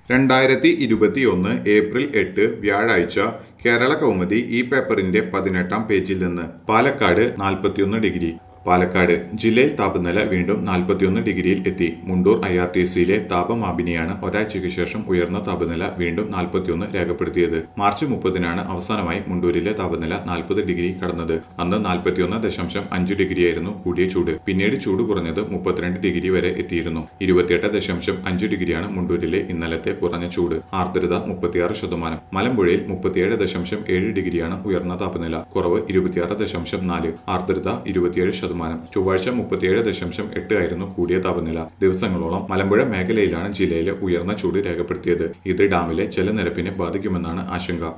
രണ്ടായിരത്തി ഇരുപത്തിയൊന്ന് ഏപ്രിൽ എട്ട് വ്യാഴാഴ്ച കേരള കൗമുദി ഈ പേപ്പറിന്റെ പതിനെട്ടാം പേജിൽ നിന്ന് പാലക്കാട് നാൽപ്പത്തിയൊന്ന് ഡിഗ്രി പാലക്കാട് ജില്ലയിൽ താപനില വീണ്ടും നാൽപ്പത്തിയൊന്ന് ഡിഗ്രിയിൽ എത്തി മുണ്ടൂർ ഐ ആർ ടി സിയിലെ താപമാപിനിയാണ് ഒരാഴ്ചയ്ക്ക് ശേഷം ഉയർന്ന താപനില വീണ്ടും നാൽപ്പത്തിയൊന്ന് രേഖപ്പെടുത്തിയത് മാർച്ച് മുപ്പതിനാണ് അവസാനമായി മുണ്ടൂരിലെ താപനില നാൽപ്പത് ഡിഗ്രി കടന്നത് അന്ന് നാൽപ്പത്തിയൊന്ന് ദശാംശം അഞ്ച് ഡിഗ്രിയായിരുന്നു കൂടിയ ചൂട് പിന്നീട് ചൂട് കുറഞ്ഞത് മുപ്പത്തിരണ്ട് ഡിഗ്രി വരെ എത്തിയിരുന്നു ഇരുപത്തിയെട്ട് ദശാംശം അഞ്ച് ഡിഗ്രിയാണ് മുണ്ടൂരിലെ ഇന്നലത്തെ കുറഞ്ഞ ചൂട് ആർദ്രത മുപ്പത്തിയാറ് ശതമാനം മലമ്പുഴയിൽ മുപ്പത്തിയേഴ് ദശാംശം ഏഴ് ഡിഗ്രിയാണ് ഉയർന്ന താപനില കുറവ് ഇരുപത്തിയാറ് ദശാംശം നാല് ആർദ്രത ഇരുപത്തിയേഴ് ശതമാനം ചൊവ്വാഴ്ച മുപ്പത്തിയേഴ് ദശാംശം എട്ട് ആയിരുന്നു കൂടിയ താപനില ദിവസങ്ങളോളം മലമ്പുഴ മേഖലയിലാണ് ജില്ലയിലെ ഉയർന്ന ചൂട് രേഖപ്പെടുത്തിയത് ഇത് ഡാമിലെ ജലനിരപ്പിനെ ബാധിക്കുമെന്നാണ് ആശങ്ക